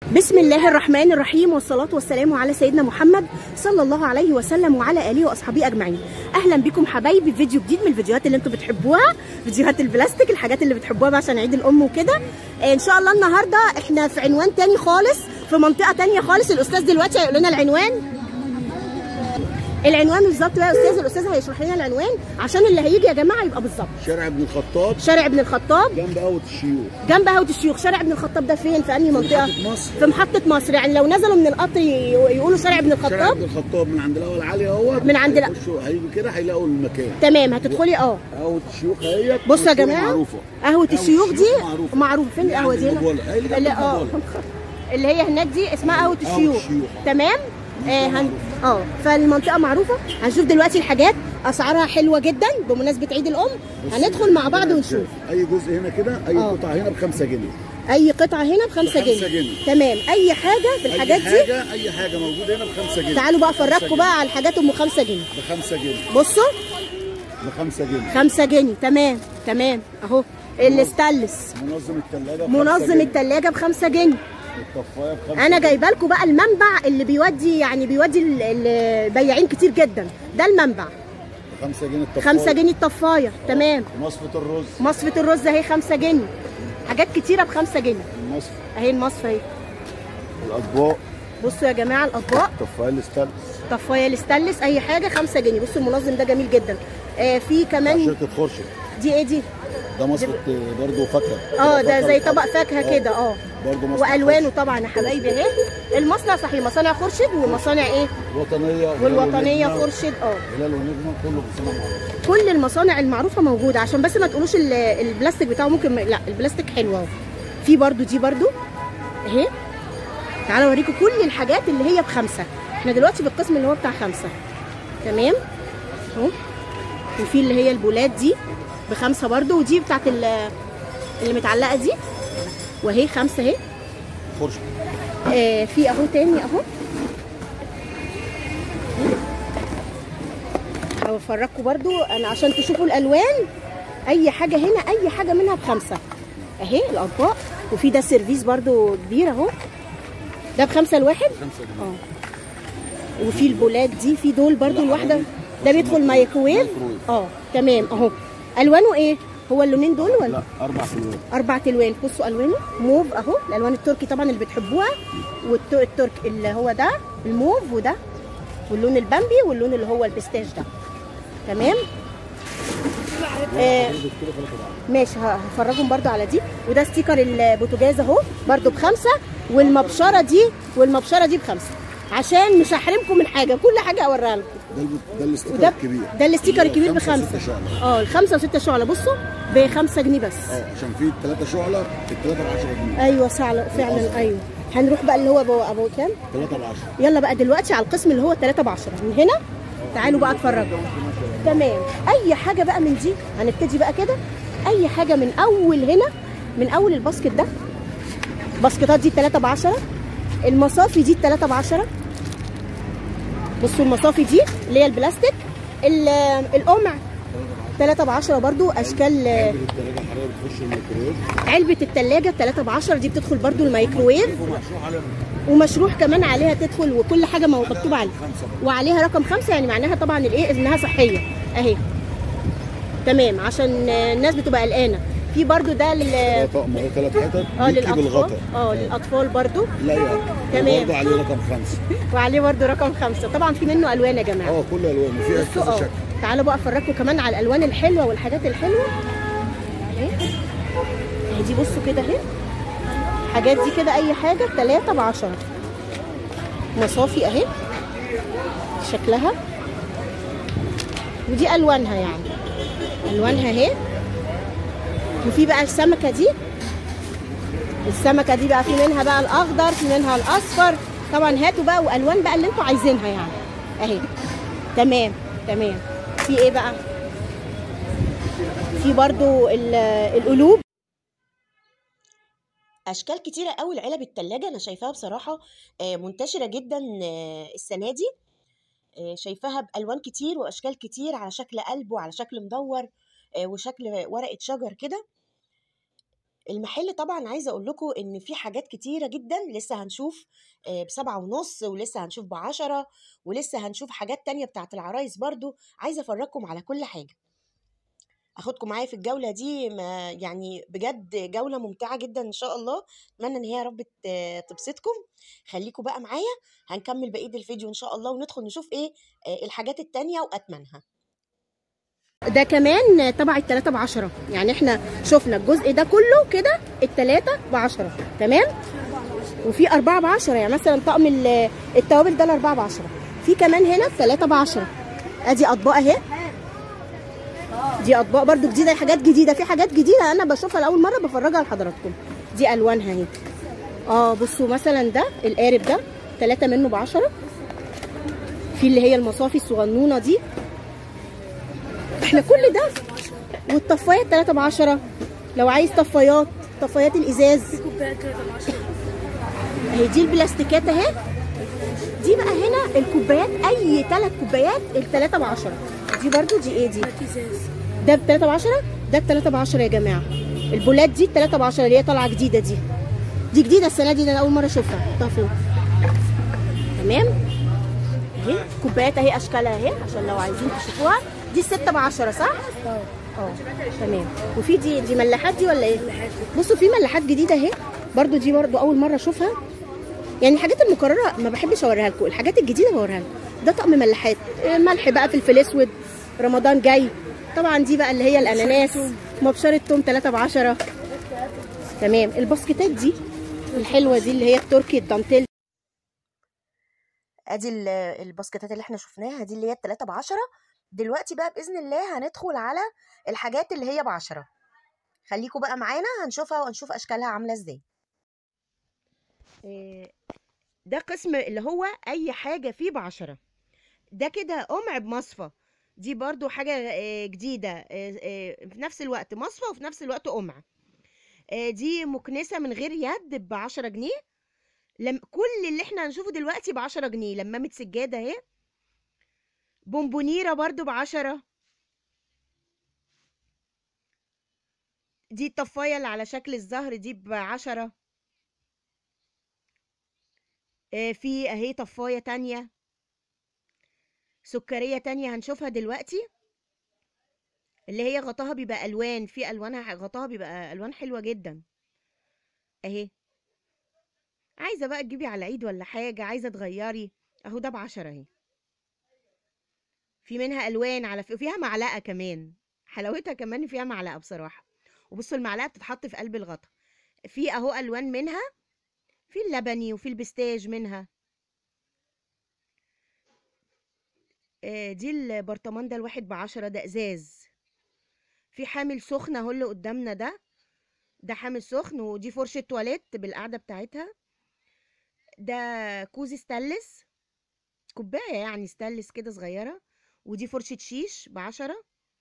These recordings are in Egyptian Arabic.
بسم الله الرحمن الرحيم والصلاة والسلام على سيدنا محمد صلى الله عليه وسلم وعلى آله وأصحابه أجمعين أهلا بكم حبايبي في فيديو جديد من الفيديوهات اللي انتم بتحبوها فيديوهات البلاستيك الحاجات اللي بتحبوها بقى عشان عيد الأم وكده آه، إن شاء الله النهاردة إحنا في عنوان تاني خالص في منطقة تانية خالص الأستاذ دلوقتي هيقول لنا العنوان العنوان بالظبط بقى يا أستاذ الأستاذ هيشرح لنا العنوان عشان اللي هيجي يا جماعة يبقى بالظبط شارع ابن الخطاب شارع ابن الخطاب جنب قهوة الشيوخ جنب هوة الشيوخ شارع ابن الخطاب ده فين في انهي منطقه محطة مصر. في محطه مصر يعني لو نزلوا من القطر ي- يقولوا شارع ابن شارع الخطاب ابن الخطاب من عند الاول علي اهو من عند الأ- هيخشوا- هيجوا كده هيلاقوا المكان تمام هتدخلي اه قهوة الشيوخ اهيت بصوا يا والشيوخ جماعه معروفة قهوه الشيوخ دي معروفة معروفه فين اللي القهوه عند دي هنا البابولا. هي اللي جنب اللي اه البابولا. اللي هي هناك دي اسمها قهوه قهوة الشيوخ الشيوخ. تمام آه هن... اه فالمنطقه معروفه هنشوف دلوقتي الحاجات اسعارها حلوه جدا بمناسبه عيد الام هندخل مع بعض ونشوف اي جزء هنا كده اي آه. قطعة هنا بخمسة جنيه اي قطعه هنا بخمسة بخمسة جنيه جنيه. تمام اي حاجه في الحاجات اي دي حاجة اي حاجة موجودة هنا بخمسة جنيه تعالوا بقى بخمسة افرجكم بقى على الحاجات ام 5 جنيه بخمسة جنيه بصوا بخمسة جنيه 5 جنيه تمام تمام اهو الاستانلس منظم الثلاجة منظم التلاجة ب 5 جنيه الطفاية بخمسة انا جايبه لكم بقى المنبع اللي بيودي يعني بيودي ال- البياعين كتير جدا ده المنبع بخمسة جنيه الطفاية 5 جنيه الطفايه تمام مصفة الرز مصفة الرز اهي 5 جنيه حاجات كتيره ب 5 جنيه المصفى اهي المصفى اهي الاطباق بصوا يا جماعه الاطباق الطفايه الستانلس طفايه الاستانلس اي حاجه 5 جنيه بصوا المنظم ده جميل جدا آه في كمان شركة خرشد دي ايه دي ده مصفى برضه فاكهة اه ده فاكهة زي وفاكهة. طبق فاكهه كده اه برضه مصنع والوانه طبعا يا حبايبي اهي المصنع صحيح مصانع خورشيد ومصانع ايه خرشد. وطنية وهلال والوطنيه ونجمة. خورشيد اه هلال ونجمة كله بصنع معروف كل المصانع المعروفه موجوده عشان بس ما تقولوش ال- البلاستيك بتاعه ممكن ما... لا البلاستيك حلو اهو في برضو دي برضو اهي تعالوا اوريكم كل الحاجات اللي هي بخمسه احنا دلوقتي في القسم اللي هو بتاع خمسه تمام اهو وفي اللي هي البولات دي بخمسه برضو ودي بتاعت ال- اللي متعلقه دي وهي خمسه اهي خرشد آه في اهو تاني اهو اهو افرجكم برضو انا عشان تشوفوا الالوان اي حاجه هنا اي حاجه منها بخمسه اهي الاطباق وفي ده سيرفيس برضو كبير اهو ده بخمسه الواحد خمسة جنيه اه وفي البولات دي في دول برضو لا، الواحده عربي. ده بيدخل مايكرويف مايكرويف. اه تمام اهو الوانه ايه هو اللونين دول ولا لا أربع فلوس اربع الوان بصوا الوانه موف اهو الالوان التركي طبعا اللي بتحبوها والترك اللي هو ده الموف وده واللون البامبي واللون اللي هو البستاش ده تمام آه ماشي ه- هفرجهم برضو على دي وده ستيكر البوتاجاز اهو برضو بخمسه والمبشره دي والمبشره دي بخمسه عشان مش هحرمكم من حاجه كل حاجه اوريها لكم ده الب- ده الاستيكر وده الكبير ده الاستيكر الكبير خمسة بخمسه وستة شعلة. اه الخمسه وسته شعله بصوا بخمسه جنيه بس اه عشان في الثلاثة شعلة الثلاثة ب 10 جنيه ايوه فعلا فعلا ايوه هنروح بقى اللي هو ابو ابو كام ثلاثة ب 10 يلا بقى دلوقتي على القسم اللي هو 3 ب 10 من هنا تعالوا بقى اتفرجوا تمام اي حاجه بقى من دي هنبتدي بقى كده اي حاجه من اول هنا من اول الباسكت ده باسكتات دي 3 ب 10 المصافي دي 3 ب 10 بصوا المصافي دي اللي هي البلاستيك ال- القمع 3 ب 10 برضو اشكال علبة الثلاجة الحرارية بتخش الميكرويف علبه الثلاجه 3 ب 10 دي بتدخل برضو الميكروويف ومشروع على ومشروح كمان عليها تدخل وكل حاجه مو- مكتوب عليها خمسة برضه. وعليها رقم خمسة يعني معناها طبعا الايه انها صحيه اهي تمام عشان الناس بتبقى قلقانه في برضو ده ده لل طقم اهو ثلاث حتت اه بيكي للاطفال بالغطا اه للاطفال برضو لا يا تمام. برضه عليه رقم خمسة وعليه برضو رقم خمسة طبعا في منه الوان يا جماعه اه كل الوان وفيها بصوا كذا اه شكل تعالوا بقى افرجكم كمان على الالوان الحلوه والحاجات الحلوه اهي اهي دي بصوا كده اهي الحاجات دي كده اي حاجه 3 ب 10 مصافي اهي شكلها ودي الوانها يعني الوانها اهي وفي بقى السمكه دي السمكه دي بقى في منها بقى الاخضر في منها الاصفر طبعا هاتوا بقى والوان بقى اللي انتوا عايزينها يعني اهي تمام تمام في ايه بقى في برضو ال- القلوب اشكال كتيره قوي العلب التلاجة انا شايفاها بصراحه آه، منتشره جدا آه، السنه دي آه، شايفاها بالوان كتير واشكال كتير على شكل قلب وعلى شكل مدور آه، وشكل ورقه شجر كده المحل طبعا عايزه اقول لكم ان في حاجات كتيره جدا لسه هنشوف آه، بسبعة ونص ولسه هنشوف بعشرة ولسه هنشوف حاجات تانية بتاعت العرايس برضو عايزه افرجكم على كل حاجه اخدكم معايا في الجوله دي ما يعني بجد جوله ممتعه جدا ان شاء الله اتمنى ان هي يا رب ت- تبسطكم خليكم بقى معايا هنكمل بقيه الفيديو ان شاء الله وندخل نشوف ايه آه، الحاجات التانية واثمنها ده كمان تبع التلاتة بعشرة يعني احنا شفنا الجزء ده كله كده التلاتة بعشرة تمام وفي أربعة بعشرة يعني مثلا طقم ال- التوابل ده الأربعة بعشرة في كمان هنا التلاتة بعشرة ادي أطباق اهي دي أطباق برضو جديدة حاجات جديدة في حاجات جديدة أنا بشوفها لأول مرة بفرجها لحضراتكم دي ألوانها اهي اه بصوا مثلا ده القارب ده تلاتة منه بعشرة في اللي هي المصافي الصغنونة دي احنا كل ده والطفايات 3 ب 10 لو عايز طفايات طفايات الازاز اهي دي البلاستيكات اهي دي بقى هنا الكوبايات اي ثلاث كوبايات الثلاثة ب 10 دي برضو دي ايه دي ده ب 3 ب 10 ده ب 3 ب 10 يا جماعه البولات دي 3 ب 10 اللي هي طالعه جديده دي دي جديده السنه دي ده انا اول مره اشوفها حطها فين تمام اهي كوبايات اهي اشكالها اهي عشان لو عايزين تشوفوها دي 6 ب 10 صح؟ اه تمام وفي دي دي ملاحات دي ولا ايه؟ بصوا في ملاحات جديده اهي برضو دي برضو اول مره اشوفها يعني الحاجات المكرره ما بحبش اوريها لكم الحاجات الجديده بوريها لكم ده طقم ملاحات آه، ملح بقى فلفل اسود رمضان جاي طبعا دي بقى اللي هي الاناناس مبشره توم 3 ب 10 تمام الباسكتات دي الحلوه دي اللي هي التركي الدانتيل ادي ال- الباسكتات اللي احنا شفناها دي اللي هي التلاتة بعشرة دلوقتي بقى بإذن الله هندخل على الحاجات اللي هي بعشرة خليكم بقى معانا هنشوفها وهنشوف أشكالها عاملة ازاي ده قسم اللي هو أي حاجة فيه بعشرة ده كده قمع بمصفى دي برضو حاجة آه، جديدة آه، آه، في نفس الوقت مصفى وفي نفس الوقت قمع آه، دي مكنسة من غير يد بعشرة جنيه لم كل اللي احنا هنشوفه دلوقتي بعشرة جنيه لمامة سجادة اهي بونبونيرة برضو بعشرة دي الطفاية اللي على شكل الزهر دي بعشرة آه، في اهي طفاية تانية سكرية تانية هنشوفها دلوقتي اللي هي غطاها بيبقى ألوان في ألوانها غطاها بيبقى ألوان حلوة جدا اهي عايزة بقى تجيبي على العيد ولا حاجة عايزة تغيري اهو ده بعشرة اهي في منها ألوان على ف... فيها معلقة كمان حلاوتها كمان إن فيها معلقة بصراحة وبصوا المعلقة بتتحط في قلب الغطا في اهو ألوان منها في اللبني وفي البستاج منها آه، دي البرطمان ده الواحد بعشرة ده ازاز في حامل سخن اهو اللي قدامنا ده ده حامل سخن ودي فرشة تواليت بالقعدة بتاعتها ده كوز ستانلس كوباية يعني ستانلس كده صغيرة ودي فرشة شيش بعشرة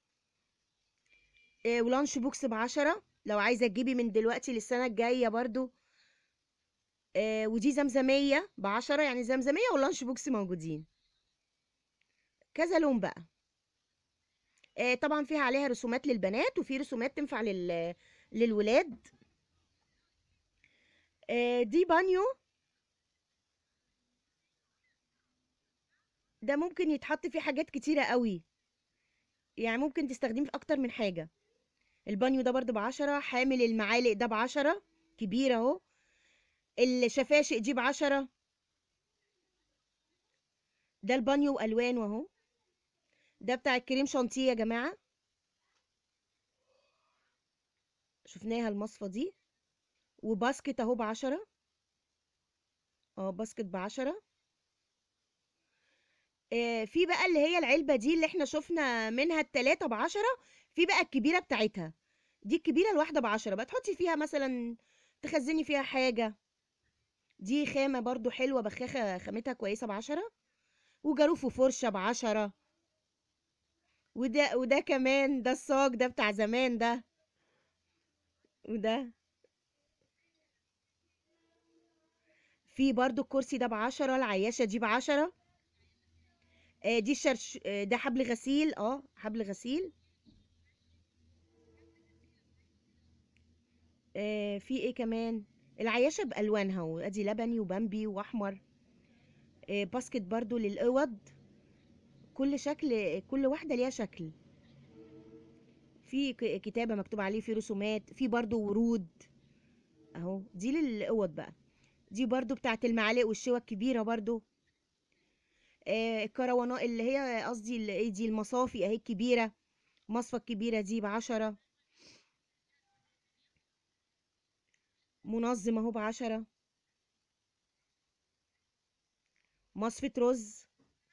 آه، ولانش بوكس بعشرة لو عايزة تجيبي من دلوقتي للسنة الجاية برضو آه، ودي زمزمية بعشرة يعني زمزمية واللانش بوكس موجودين كذا لون بقى آه، طبعا فيها عليها رسومات للبنات وفي رسومات تنفع لل... للولاد آه، دي بانيو ده ممكن يتحط فيه حاجات كتيرة قوي يعني ممكن تستخدميه في اكتر من حاجة البانيو ده برضو بعشرة حامل المعالق ده بعشرة كبير اهو الشفاشق دي بعشرة ده البانيو والوان اهو ده بتاع الكريم شانتيه يا جماعة شفناها المصفى دي وباسكت اهو بعشرة اه باسكت بعشرة آه في بقى اللي هي العلبة دي اللي احنا شفنا منها التلاتة بعشرة في بقى الكبيرة بتاعتها دي الكبيرة الواحدة بعشرة بقى تحطي فيها مثلا تخزني فيها حاجة دي خامة برضو حلوة بخاخة خامتها كويسة بعشرة وجاروف وفرشة بعشرة وده وده كمان ده الصاج ده بتاع زمان ده وده في برضو الكرسي ده بعشرة العياشة دي بعشرة آه دي الشرش آه ده حبل غسيل اه حبل غسيل آه في ايه كمان العياشه بالوانها وادي لبني وبامبي واحمر آه باسكت برضو للاوض كل شكل كل واحده ليها شكل في ك- كتابه مكتوب عليه في رسومات في برضو ورود اهو دي للاوض بقى دي برضو بتاعت المعالق والشوى الكبيره برضو آه الكروانات اللي هي قصدي اللي ايه دي المصافي اهي الكبيره مصفى الكبيره دي بعشرة منظم اهو بعشرة مصفة رز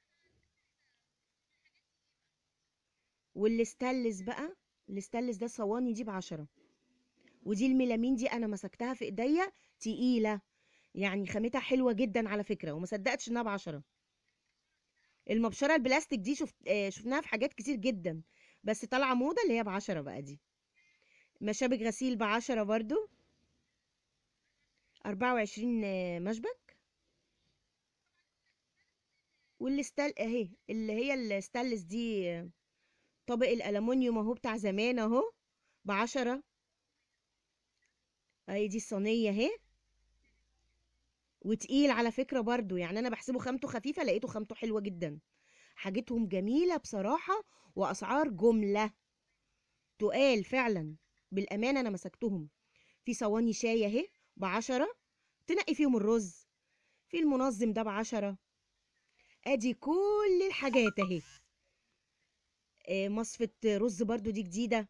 والاستانلس بقى الاستانلس ده صواني دي بعشرة ودي الميلامين دي انا مسكتها في ايديا تقيلة يعني خامتها حلوة جدا على فكرة وما صدقتش انها بعشرة المبشرة البلاستيك دي شفت آه، شفناها في حاجات كتير جدا بس طالعة موضة اللي هي بعشرة بقى دي مشابك غسيل بعشرة برضو أربعة وعشرين آه، مشبك والستال اهي اللي هي الستانلس دي آه، طبق الألمونيوم اهو بتاع زمان اهو بعشرة اهي دي الصينية اهي وتقيل على فكرة برضو يعني أنا بحسبه خامته خفيفة لقيته خامته حلوة جدا حاجتهم جميلة بصراحة وأسعار جملة تقال فعلا بالأمانة أنا مسكتهم في صواني شاي اهي بعشرة تنقي فيهم الرز في المنظم ده بعشرة ادي كل الحاجات اهي آه، مصفة رز برضو دي جديدة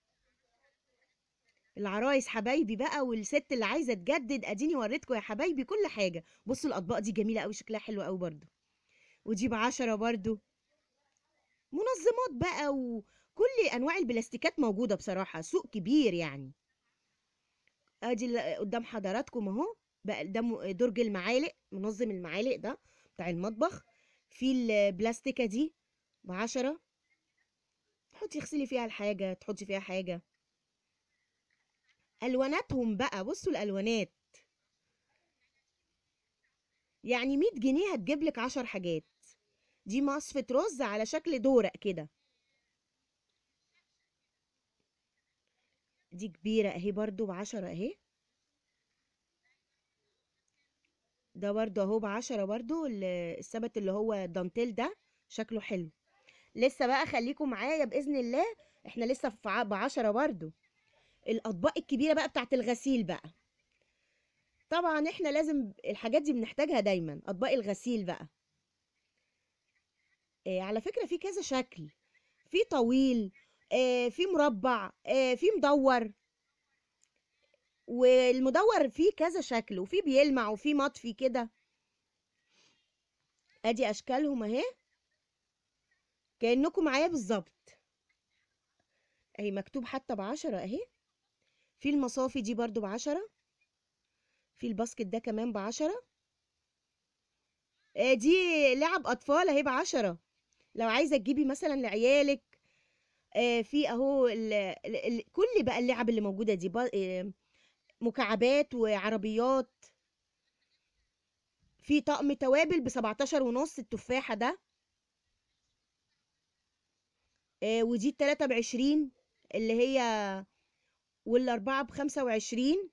العرايس حبايبي بقى والست اللي عايزة تجدد اديني وريتكم يا حبايبي كل حاجة بصوا الأطباق دي جميلة قوي شكلها حلو قوي برضو ودي بعشرة برضو منظمات بقى وكل أنواع البلاستيكات موجودة بصراحة سوق كبير يعني ادي اللي قدام حضراتكم اهو بقى ده م- درج المعالق منظم المعالق ده بتاع المطبخ في البلاستيكه دي بعشرة تحطي اغسلي فيها الحاجه تحطي فيها حاجه الواناتهم بقى بصوا الالوانات يعني 100 جنيه هتجيب لك 10 حاجات دي مصفة رز على شكل دورق كده دي كبيرة اهي برضو بعشرة اهي ده برضو اهو بعشرة برضو ال- السبت اللي هو دانتيل ده شكله حلو لسه بقى خليكم معايا بإذن الله احنا لسه في ع- بعشرة برضو الأطباق الكبيرة بقى بتاعت الغسيل بقى طبعا احنا لازم الحاجات دي بنحتاجها دايما أطباق الغسيل بقى آه على فكرة في كذا شكل في طويل آه في مربع آه في مدور والمدور فيه كذا شكل وفي بيلمع وفي مطفي كده ادي اشكالهم اهي كانكم معايا بالظبط اهي مكتوب حتى بعشرة اهي في المصافي دي برضو بعشرة في الباسكت ده كمان بعشرة آه دي لعب اطفال اهي بعشرة لو عايزه تجيبي مثلا لعيالك آه في اهو ال ال ال كل بقى اللعب اللي موجوده دي با- آه، مكعبات وعربيات في طقم توابل ب 17 ونص التفاحة ده آه ودي التلاتة بعشرين اللي هي والأربعة بخمسة وعشرين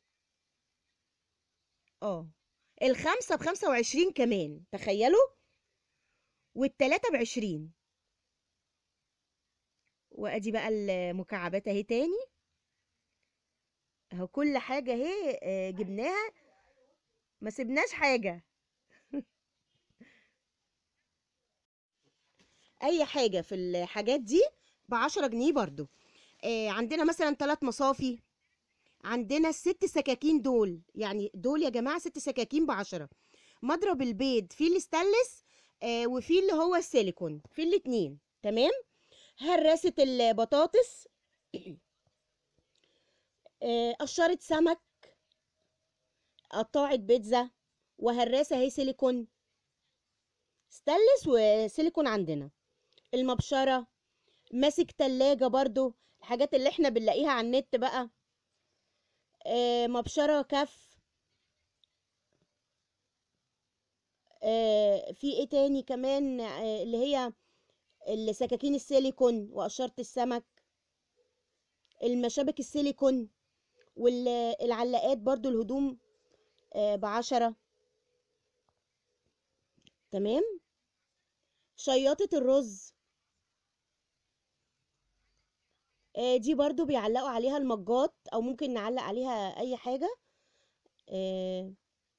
اه الخمسة بخمسة وعشرين كمان تخيلوا والتلاتة بعشرين وادي بقى المكعبات اهي تاني اهو كل حاجة اهي آه، جبناها ما سيبناش حاجة اي حاجة في الحاجات دي بعشرة جنيه برضو آه عندنا مثلا ثلاث مصافي عندنا الست سكاكين دول يعني دول يا جماعة ست سكاكين بعشرة مضرب البيض في الستانلس آه وفي اللي هو السيليكون في الاتنين تمام هراسة البطاطس آه قشرة سمك قطاعة بيتزا وهراسة اهي سيليكون ستانلس وسيليكون عندنا المبشرة ماسك تلاجة برضو الحاجات اللي احنا بنلاقيها على النت بقى آه مبشرة كف آه في ايه تاني كمان آه اللي هي السكاكين السيليكون وقشرة السمك المشابك السيليكون والعلاقات برضو الهدوم آه، بعشرة تمام شياطة الرز آه، دي برضو بيعلقوا عليها المجات او ممكن نعلق عليها اي حاجة آه،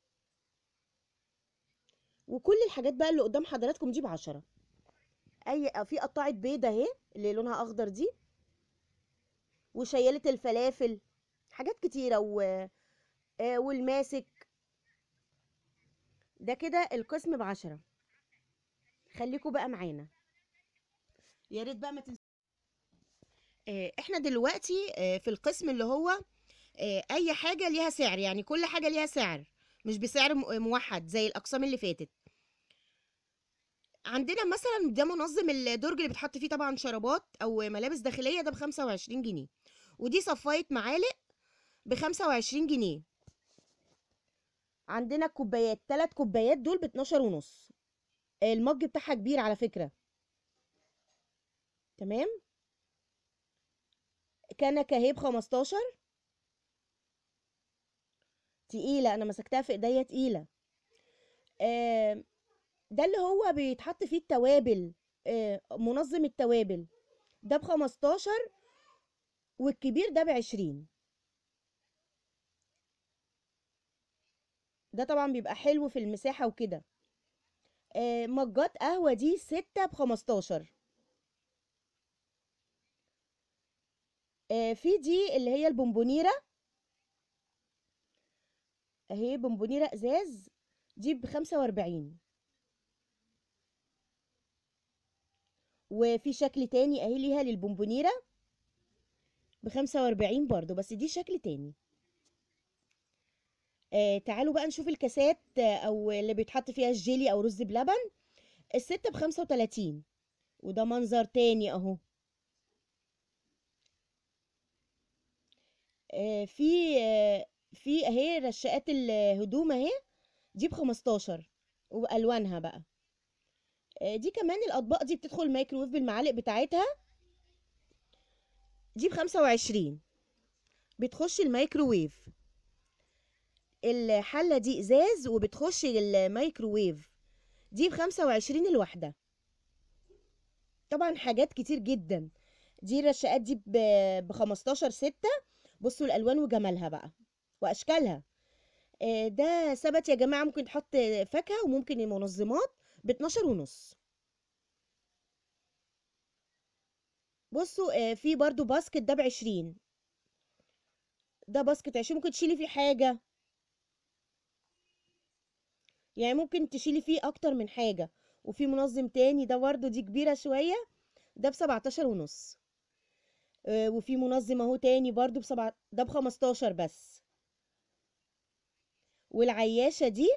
وكل الحاجات بقى اللي قدام حضراتكم دي بعشرة اي آه، في قطاعة بيضة اهي اللي لونها اخضر دي وشيالة الفلافل حاجات كتيرة و... آه، والماسك ده كده القسم بعشرة خليكوا بقى معانا يا ريت بقى ما تنسوا احنا دلوقتي آه، في القسم اللي هو آه، اي حاجة ليها سعر يعني كل حاجة ليها سعر مش بسعر م- موحد زي الاقسام اللي فاتت عندنا مثلا ده منظم الدرج اللي بتحط فيه طبعا شرابات او ملابس داخلية ده بخمسة وعشرين جنيه ودي صفاية معالق بخمسة وعشرين جنيه عندنا الكوبايات تلات كوبايات دول باتناشر ونص المج بتاعها كبير على فكرة تمام كنكة اهي بخمستاشر تقيلة أنا مسكتها في إيديا تقيلة آه ده اللي هو بيتحط فيه التوابل آه منظم التوابل ده بخمستاشر والكبير ده بعشرين ده طبعا بيبقى حلو في المساحة وكده آه مجات قهوة دي ستة بخمستاشر آه في دي اللي هي البونبونيرة اهي بونبونيرة ازاز دي بخمسة واربعين وفي شكل تاني اهي ليها للبونبونيرة بخمسة واربعين برضو بس دي شكل تاني آه تعالوا بقى نشوف الكاسات آه، او اللي بيتحط فيها الجيلي او رز بلبن الستة بخمسة وتلاتين وده منظر تاني اهو آه في آه في اهي رشاقات الهدوم اهي دي بخمستاشر والوانها بقى آه دي كمان الاطباق دي بتدخل الميكروويف بالمعالق بتاعتها دي بخمسة وعشرين بتخش الميكروويف الحلة دي ازاز وبتخش الميكروويف دي بخمسة وعشرين الواحدة طبعا حاجات كتير جدا دي الرشاقات دي ب- بخمستاشر ستة بصوا الالوان وجمالها بقى واشكالها آه، ده ثبت يا جماعة ممكن تحط فاكهة وممكن المنظمات ب 12 ونص بصوا آه، في برضو باسكت ده بعشرين ده باسكت عشرين ممكن تشيلي فيه حاجة يعني ممكن تشيلي فيه اكتر من حاجة وفي منظم تاني ده برضو دي كبيرة شوية ده بسبعتاشر ونص آه، وفي منظم اهو تاني برضو بسبعة ده بخمستاشر بس والعياشة دي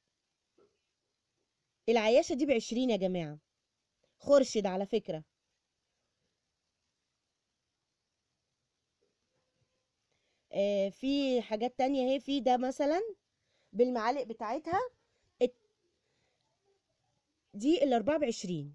العياشة دي بعشرين يا جماعة خرشد على فكرة آه، في حاجات تانية اهي في ده مثلا بالمعالق بتاعتها الت- دي الأربعة بعشرين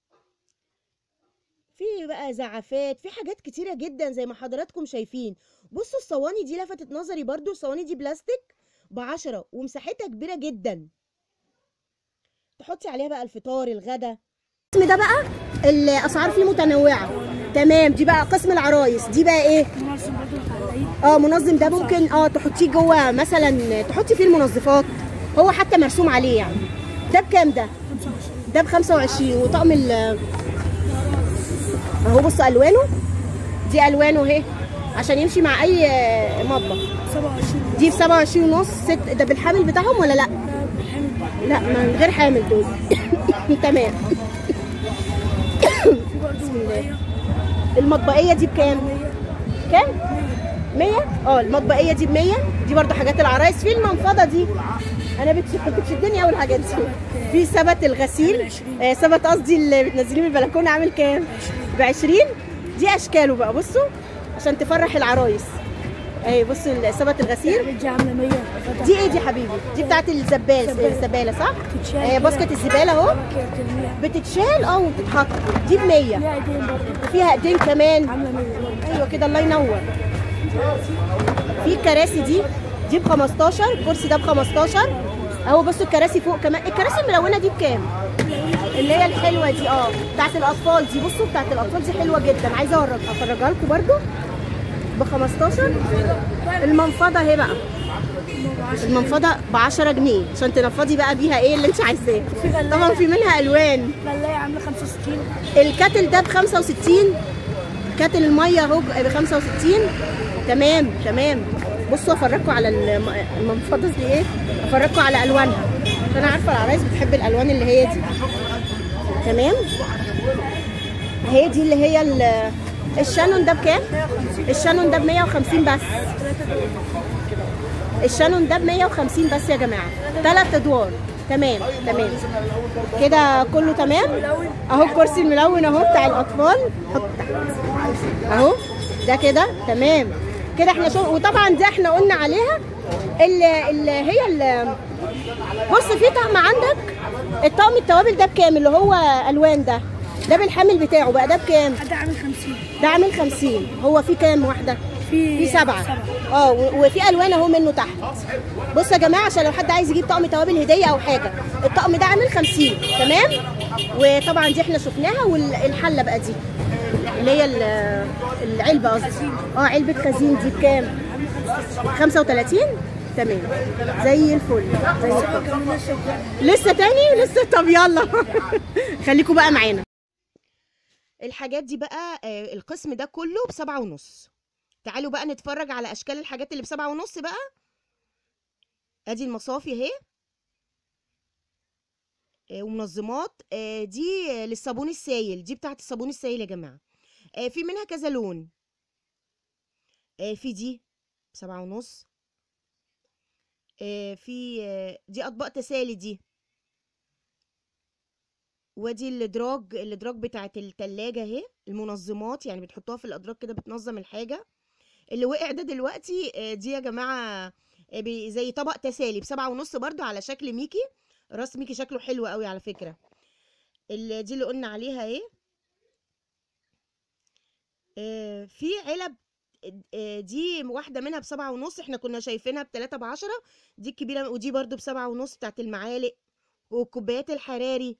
في بقى زعافات في حاجات كتيرة جدا زي ما حضراتكم شايفين بصوا الصواني دي لفتت نظري برضو الصواني دي بلاستيك بعشرة ومساحتها كبيرة جدا تحطي عليها بقى الفطار الغدا القسم ده بقى الاسعار فيه متنوعه تمام دي بقى قسم العرايس دي بقى ايه منظم برضه الحلاقين اه منظم ده ممكن اه تحطيه جوه مثلا تحطي فيه المنظفات هو حتى مرسوم عليه يعني ده بكام ده 25 ده ب 25 وطقم ال اهو بصوا الوانه دي الوانه اهي عشان يمشي مع اي آه، مطبخ 27 دي ب 27 ونص ست ده بالحامل بتاعهم ولا لا ده بالحامل بقى لا من غير حامل دول تمام في برضه مية المطبقيه دي بكام كام 100 اه المطبقيه دي ب 100 دي برضو حاجات العرايس في المنفضه دي انا بتش- بتشدني قوي الحاجات دي في سبت الغسيل آه سبت قصدي اللي بتنزليه من البلكونه عامل كام ب 20 دي اشكاله بقى بصوا عشان تفرح العرايس اهي بصوا ال- سبت الغسيل دي عامله 100 فتح دي ايه دي حبيبي دي بتاعت الزبال زبالة. الزباله صح تتشال آه كده. باسكت الزباله اهو كده ترميها بتتشال اه وبتتحط دي ب 100 ليها ايدين برضه وفيها ايدين كمان عامله 100 برضه ايوه كده الله ينور في الكراسي دي دي ب 15 الكرسي ده ب 15 اهو بصوا الكراسي فوق كمان الكراسي الملونه دي بكام اللي هي الحلوه دي اه بتاعت الاطفال دي بصوا بتاعت الاطفال دي حلوه جدا عايزه اورج افرجها لكم برده ب 15 المنفضه اهي بقى المنفضه ب 10 جنيه عشان تنفضي بقى بيها ايه اللي انت عايزاه في غلاية. طبعا في منها الوان ملاية عاملة 65 الكاتل ده ب 65 كاتل الميه اهو ب 65 تمام تمام بصوا افرجكم على الم- المنفضه دي ايه افرجكم على الوانها انا عارفه العرايس بتحب الالوان اللي هي دي تمام هي دي اللي هي ال- الشانون ده بكام الشانون ده ب 150 بس الشانون ده ب 150 بس يا جماعه ثلاث ادوار تمام تمام كده كله تمام اهو الكرسي الملون اهو بتاع الاطفال حط تحت اهو ده كده تمام كده احنا شو وطبعا دي احنا قلنا عليها اللي, اللي هي اللي بص في طقم عندك الطقم التوابل ده بكام اللي هو الوان ده ده بالحامل بتاعه بقى ده بكام حد عامل 50 ده عامل 50 هو في كام واحده في في سبعة اه و- وفي الوان اهو منه تحت بصوا يا جماعه عشان لو حد عايز يجيب طقم توابل هديه او حاجه الطقم ده عامل 50 تمام وطبعا دي احنا شفناها والحله بقى دي اللي هي ال- العلبه قصدي اه علبه خزين دي بكام 35 تمام زي الفل زي الفل لسه تاني لسه طب يلا خليكم بقى معانا الحاجات دي بقى آه، القسم ده كله بسبعة ونص تعالوا بقى نتفرج على اشكال الحاجات اللي بسبعة ونص بقى ادي المصافي اهي آه، ومنظمات آه، دي آه، للصابون السايل دي بتاعت الصابون السايل يا جماعة آه، في منها كذا لون آه، في دي بسبعة ونص آه، في آه، دي اطباق تسالي دي ودي الادراج الادراج بتاعت التلاجة اهي المنظمات يعني بتحطوها في الادراج كده بتنظم الحاجة اللي وقع ده دلوقتي آه، دي يا جماعة آه، بي- زي طبق تسالي بسبعة ونص برضو على شكل ميكي راس ميكي شكله حلو قوي على فكرة ال- دي اللي قلنا عليها ايه آه، في علب آه، دي واحدة منها بسبعة ونص احنا كنا شايفينها بتلاتة بعشرة دي الكبيرة ودي برضو بسبعة ونص بتاعت المعالق والكوبايات الحراري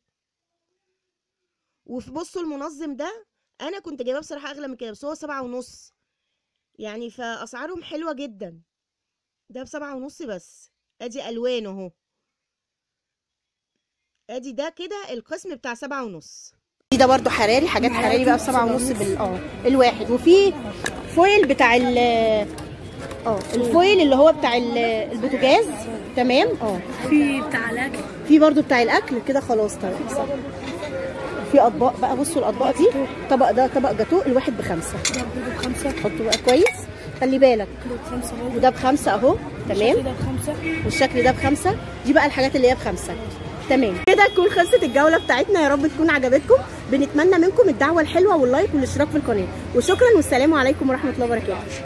وفي بصوا المنظم ده انا كنت جايباه بصراحة اغلى من كده بس هو سبعة ونص يعني فاسعارهم حلوة جدا ده بسبعة ونص بس ادي الوان اهو ادي ده كده القسم بتاع سبعة ونص ده برضو حراري حاجات حراري بقى بسبعة ونص بال اه الواحد وفي فويل بتاع ال اه الفويل اللي هو بتاع ال- البوتاجاز تمام اه في بتاع الاكل في برضو بتاع الاكل كده خلاص طيب صح. في اطباق بقى بصوا الاطباق دي طبق ده طبق جاتو الواحد بخمسه ده برضه بخمسة حطه بقى كويس خلي بالك ده بخمسة برضه وده بخمسه اهو تمام ده بخمسة والشكل ده بخمسه دي بقى الحاجات اللي هي بخمسه تمام كده تكون خلصت الجوله بتاعتنا يا رب تكون عجبتكم بنتمنى منكم الدعوه الحلوه واللايك والاشتراك في القناه وشكرا والسلام عليكم ورحمه الله وبركاته